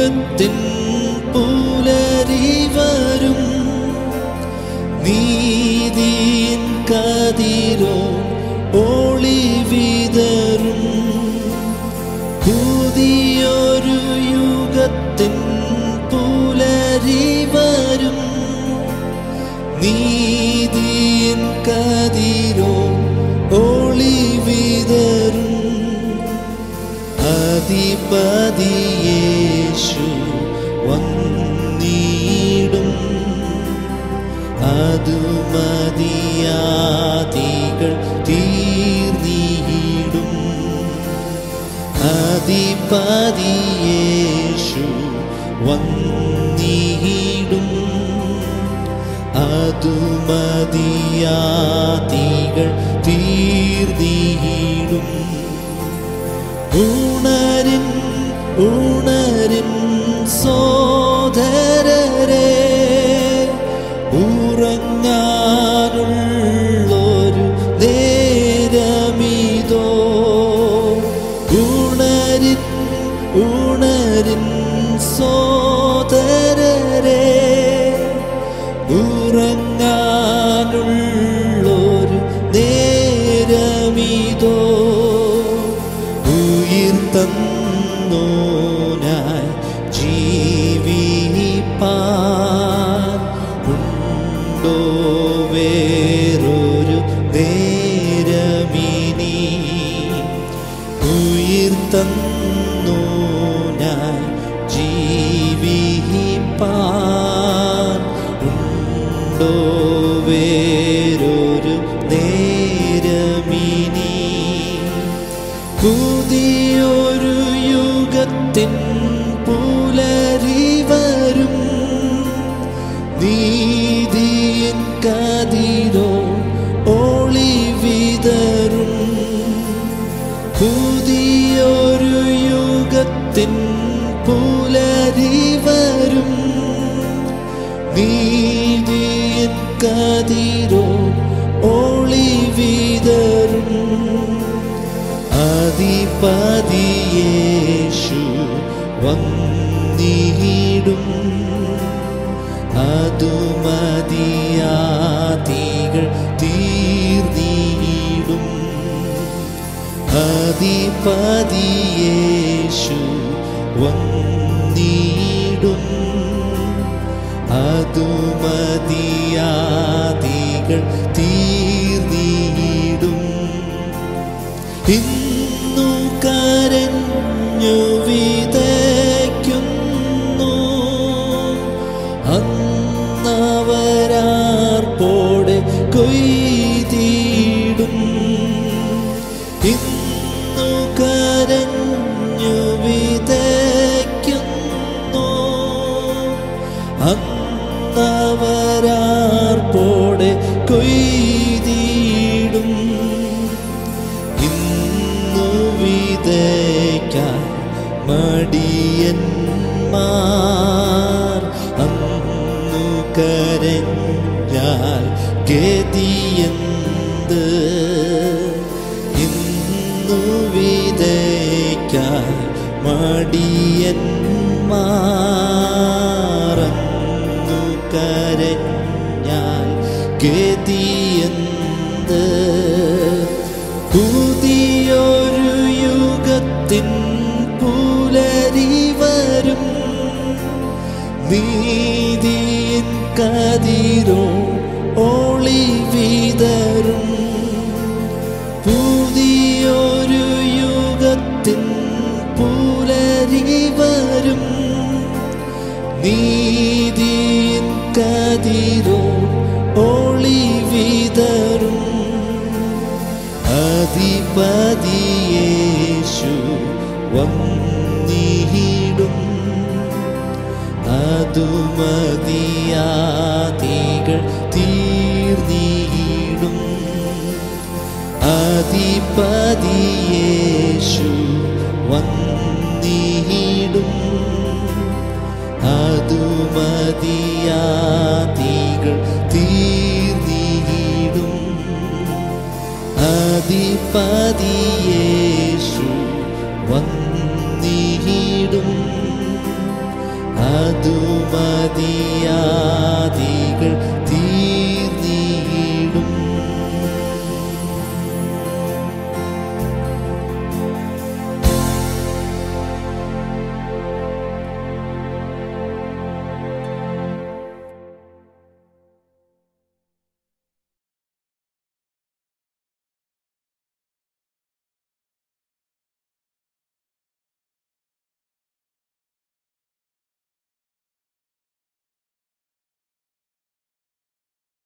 യുഗത്തിൻ പുലരി വരും നീതിയിൻ കതിരോ ഒളി വിതറും പുതിയൊരു യുഗത്തിൻ പുലരി വരും നീതിയിൻ കതിരോ ഒളി വിതറും അധിപതിയേശു വന്നിടും അതു മതിയാതികൾ തീർന്നിടും അധിപതിയേശു വന്നിടും അതു മതിയാതികൾ തീർന്നിടും ഉണരിൻ ഉണരിൻ സോദരരെ ഉറങ്ങാനുള്ളൊരു നേരമിതോ ഉണരിൻ ഉണരിൻ സോദരരെ ഉറങ്ങാനുള്ളൊരു നേരമിതോ ഉയിർ തന്നോനായി ജീവിപ്പാൻ ഉണ്ടോ വേറൊരു നേരമിനി ഉയിർ തന്നോനായി ജീവിപ്പാൻ ഉണ്ടോ വേറൊരു നേരമിനി പുതിയൊരു യുഗത്തിൻ പുലരി വരും നീതിയിൻ കതിരോ ഒളി വിതറും പുതിയൊരു യുഗത്തിൻ പുലരി വരും നീതിയിൻ കതിരോ ഒളി വിതറും അധിപതിയേശു വന്നിടും അതു മതിയാതികൾ തീർന്നിടും അധിപതിയേശു വന്നിടും അതു മതിയാതികൾ തീർന്നിടും ഇന്നു കരഞ്ഞു വിതയ്ക്കുന്നു അന്നവരാർപ്പോടെ കൊയ്തിടും ഇന്നു കരഞ്ഞു വിതയ്ക്കുന്നു അന്നവരാർപ്പോടെ കൊയ്തിടും ഇന്നു വിതയ്ക്കാൻ മടിയന്മാർ അന്നു കരഞ്ഞാൽ ഗതിയെന്ത് ഇന്നു വിതയ്ക്കാൻ മടിയന്മാർ അന്നു കരഞ്ഞാൽ ഗതിയെന്ത് പുതിയൊരു യുഗത്തിൻ പുലരി വരും നീതിയിൻ കതിരോ ഒളി വിതറും പുതിയൊരു യുഗത്തിൻ പുലരി വരും നീതിയിൻ കതിരോ ഒളി വിതറും അധിപതിയേശു വന്നിടും അതു മതിയാതികൾ തീർന്നിടും അധിപതിയേശു വന്നിടും അതു മതിയാതികൾ തീർന്നിടും അധിപതിയേശു വന്നിടും